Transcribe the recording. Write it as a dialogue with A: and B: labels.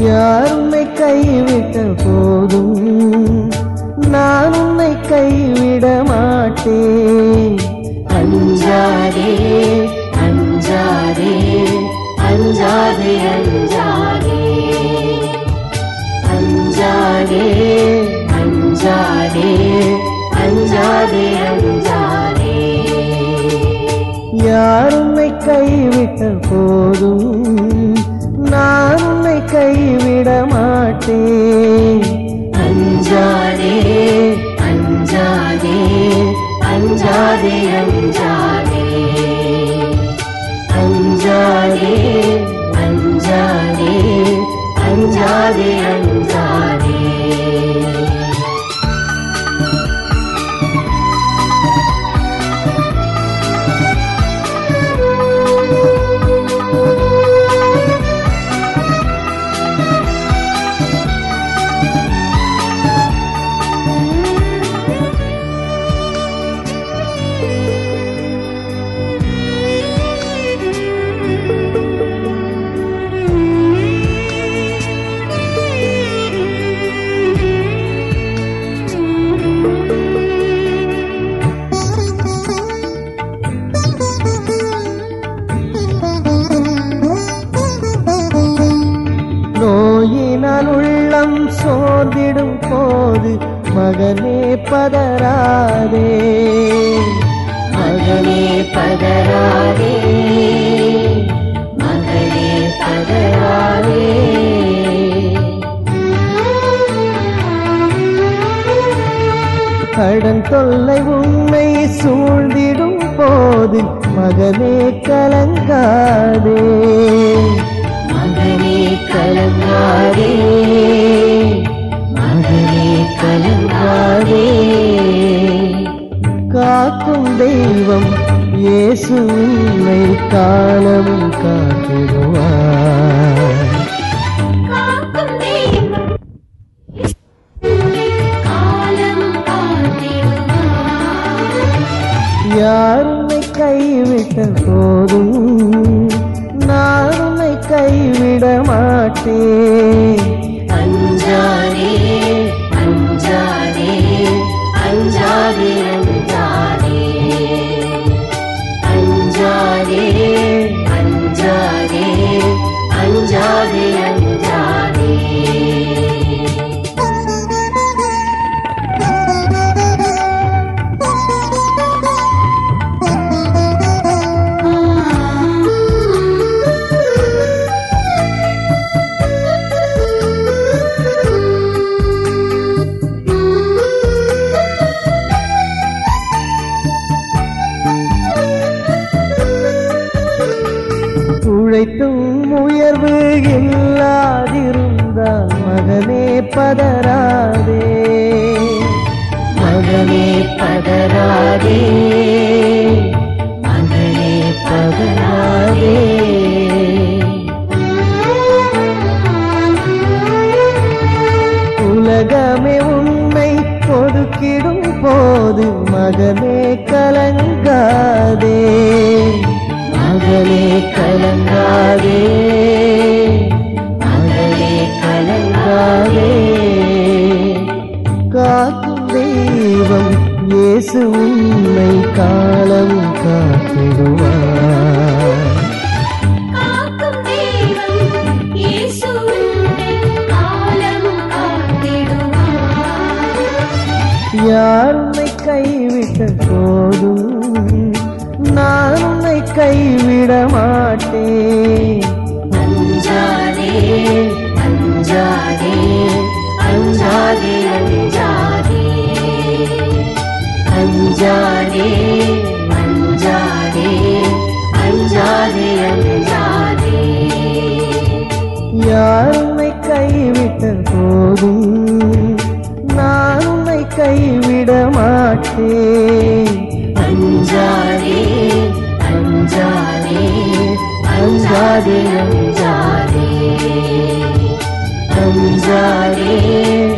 A: யார் உன்னை கைவிட்ட போதும் நான் உன்னை கைவிட மாட்டேன்
B: அஞ்சாதே அஞ்சாதே அஞ்சாதே அஞ்சாதே அஞ்சாதே அஞ்சாதே அஞ்சாதே அஞ்சாதே
A: யார் உன்னை கைவிட்ட போதும் நான் உன்னை கைவிட மாட்டேன்
B: அஞ்சாதே அஞ்சாதே அஞ்சாதே அஞ்சாதே அஞ்சாதே அஞ்சாதே அஞ்சாதே அஞ்சாதே
A: நோயினால் உள்ளம் சோர்ந்திடும் போது மகனே பதறாதே
B: மகனே பதறாதே மகனே பதறாதே
A: கடன் தொல்லை உன்னை சூழ்ந்திடும் போது மகனே கலங்காதே
B: மகனே கலங்காதே மகனே கலங்காதே
A: காக்கும் தெய்வம் இயேசு உன்னை காலம் காத்திடுவார்
B: காக்கும் தெய்வம் காலம் காத்திடுவார்
A: யார் உன்னை கைவிட்ட போதும் நான் உன்னை கைவிட மாட்டேன்
B: அஞ்சாதே அஞ்சாதே அஞ்சாதே அஞ்சாதே அஞ்சாதே அஞ்சாதே அஞ்சாதே
A: உழைத்தும் உயர்வு இல்லாதிருந்தால் மகனே பதறாதே
B: மகனே பதறாதே மகனே பதறாதே
A: உலகமே உன்னை ஒதுக்கிடும் போது மகனே கலங்காதே
B: மகனே கலங்காதே மகனே கலங்காதே
A: காக்கும் தெய்வம் இயேசு உன்னை காலம் காத்திடுவார்
B: காக்கும் தெய்வம் இயேசு உன்னை காலம் காத்திடுவார்
A: யார் உன்னை கைவிட்ட போதும் நான் உன்னை கைவிட மாட்டேன்
B: அஞ்சாதே அஞ்சாதே அஞ்சாதே அஞ்சாதே அஞ்சாதே அஞ்சாதே அஞ்சாதே அஞ்சாதே
A: யார் உன்னை கைவிட்ட போதும் நான் உன்னை கைவிட மாட்டேன்
B: அஞ்சாதே அஞ்சாதே அஞ்சாதே அஞ்சாதே அஞ்சாதே